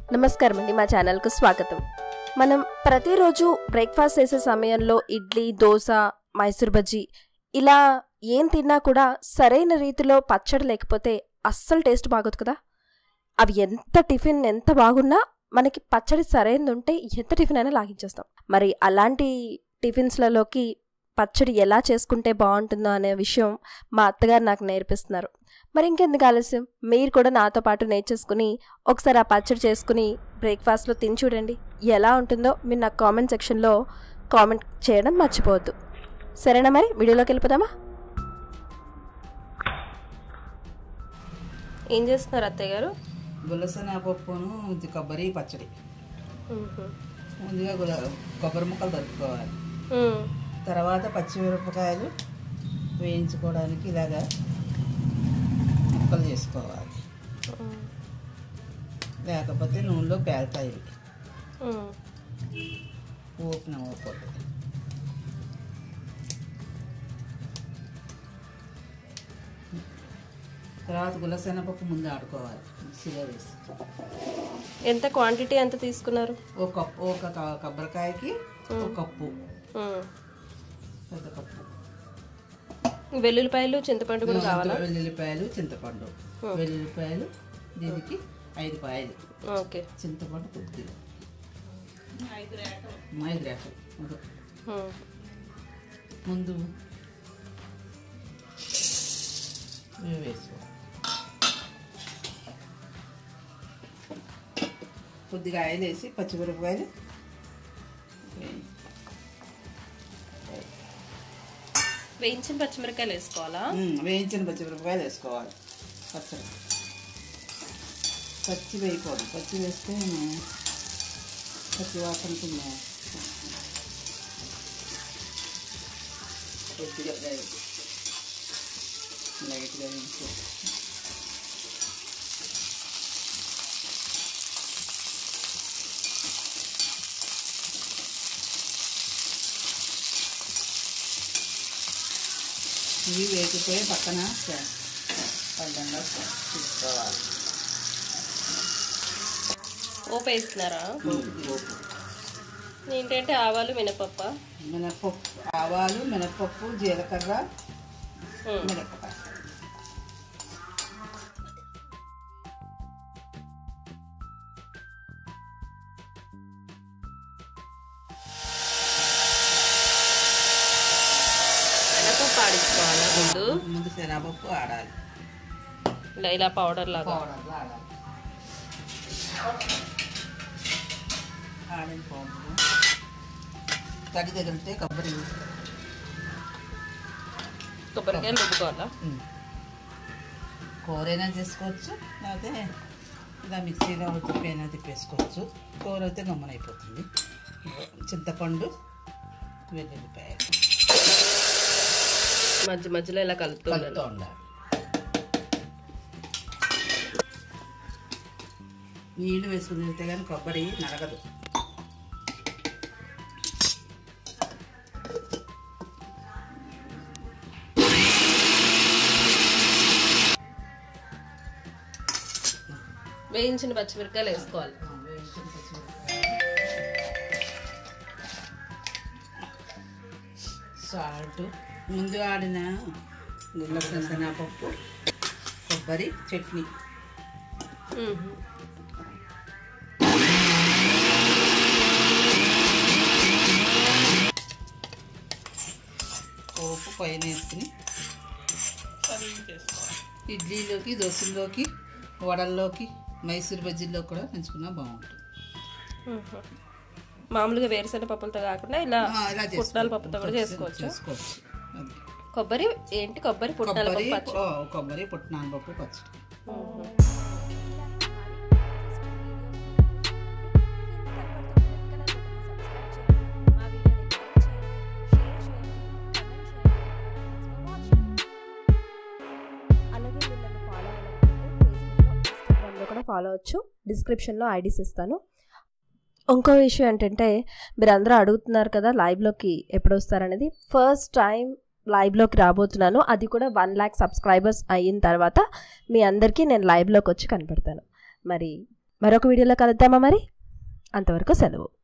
నమస్కారం అండి మా ఛానల్కు స్వాగతం మనం ప్రతిరోజు బ్రేక్ఫాస్ట్ చేసే సమయంలో ఇడ్లీ దోశ మైసూర్ బజ్జీ ఇలా ఏం తిన్నా కూడా సరైన రీతిలో పచ్చడి లేకపోతే అస్సలు టేస్ట్ బాగోదు కదా అవి ఎంత టిఫిన్ ఎంత బాగున్నా మనకి పచ్చడి సరైనది ఉంటే ఎంత టిఫిన్ అయినా లాగించేస్తాం మరి అలాంటి టిఫిన్స్లలోకి పచ్చడి ఎలా చేసుకుంటే బాగుంటుందో అనే విషయం మా అత్తగారు నాకు నేర్పిస్తున్నారు మరి ఇంకెందుకు ఆలస్యం మీరు కూడా నాతో పాటు నేర్చేసుకుని ఒకసారి ఆ పచ్చడి చేసుకుని బ్రేక్ఫాస్ట్లో తిని చూడండి ఎలా ఉంటుందో మీరు నాకు కామెంట్ సెక్షన్లో కామెంట్ చేయడం మర్చిపోవద్దు సరేనా మరి వీడియోలోకి వెళ్ళిపోదామా ఏం చేస్తున్నారు అత్తయ్య గారు గులసన పప్పును ఇది కొబ్బరి పచ్చడి ముందుగా గుల కొబ్బరి ముక్కలు దొరుకుకోవాలి తర్వాత పచ్చిమిరపకాయలు వేయించుకోవడానికి ఇలాగా ముక్కలు చేసుకోవాలి లేకపోతే నూనెలో పేలుతాయి ఇవి. ఓపెన్ అవ్వకూడదు తర్వాత గులసెనపప్పు ముందు ఆడుకోవాలి మిక్సీలో వేసి ఎంత క్వాంటిటీ ఎంత తీసుకున్నారు ఒక కప్పు ఒక క- కొబ్బరికాయకి ఒక కప్పు పెద్ద కప్పు వెల్లుల్లిపాయలు చింతపండు కూడా కావాలా వెల్లుల్లిపాయలు చింతపండు వెల్లుల్లిపాయలు దీనికి ఐదు పాయలు ఓకే చింతపండు కొద్దిగా ఐదు రేఖలు ముందు ముందు ఇవి వేసుకో కొద్దిగా ఆయిల్ వేసి పచ్చిమిరపకాయలు వేయి. వేయించిన పచ్చిమిరకాయలు వేసుకోవాలా ఉమ్, వేయించిన పచ్చిమిరపకాయలు వేసుకోవాలి పచ్చడి పచ్చి వేయకూడదు పచ్చి వేస్తే పచ్చి వాసనకు కొద్దిగా లైట్ లైట్గా వేయించు ఇవి వేగిపోయి పక్కన పళ్ళంగా తీసుకోవాలి ఓపు వేస్తున్నారా పోపు. ఏంటంటే ఆవాలు మినపప్ప మినప్పప్పు ఆవాలు మినప్పప్పు జీలకర్ర మిరపకాయ మినపప్పు ఆడించుకోవాలా ముందు ముందు శనగపప్పు ఆడాలి ఇలా ఇలా పౌడర్ లాగా పౌడర్లో ఆడాలి ఆడిన పౌడర్ తడి తగిలితే కొబ్బరి కొబ్బరికాయలు రుబ్బుకోవాలా ఉమ్. కూరైనా చేసుకోవచ్చు లేకపోతే ఇలా మిక్సీలో తిప్పైనా తిప్పేసుకోవచ్చు కూర అయితే గమ్మన అయిపోతుంది చింతపండు వెల్లుల్లిపాయలు మధ్య మధ్యలో ఇలా కలుపుతూ ఉండాలి కలుపుతూ ఉండాలి నీళ్ళు వేసుకుని తింటే కానీ కొబ్బరి నడగదు వేయించిన పచ్చిమిరకాయలు వేసుకోవాలి సాల్ట్ ముందు ఆడిన శనగపప్పు కొబ్బరి చట్నీ పోపు పైన వేసుకుని ఇడ్లీలోకి దోశల్లోకి వడల్లోకి మైసూర్ బజ్జీల్లో కూడా నంచుకున్నా బాగుంటుంది మామూలుగా వేరుశెనగ పప్పులతో కాకుండా ఇలా ఆ, ఇలా పుట్నాల పప్పుతో కూడా చేసుకోవచ్చు చేసుకోవచ్చు అది. కొబ్బరి ఏంటి కొబ్బరి పుట్నాల కొబ్బరి పప్పు పచ్చడి. ఓ, కొబ్బరి పుట్నాల పప్పు పచ్చడి అలాగే మీరు నన్ను ఫాలో అవ్వాలనుకుంటే ఫేస్బుక్లో ఇన్స్టాగ్రామ్లో కూడా ఫాలో అవచ్చు డిస్క్రిప్షన్లో ఐడీస్ ఇస్తాను ఇంకో విషయం ఏంటంటే మీరు అందరూ అడుగుతున్నారు కదా లైవ్లోకి ఎప్పుడు వస్తారనేది ఫస్ట్ టైం లైవ్లోకి రాబోతున్నాను అది కూడా వన్ ల్యాక్ సబ్స్క్రైబర్స్ అయిన తర్వాత మీ అందరికీ నేను లైవ్లోకి వచ్చి కనపడతాను మరి మరొక వీడియోలో కలుద్దామా మరి అంతవరకు సెలవు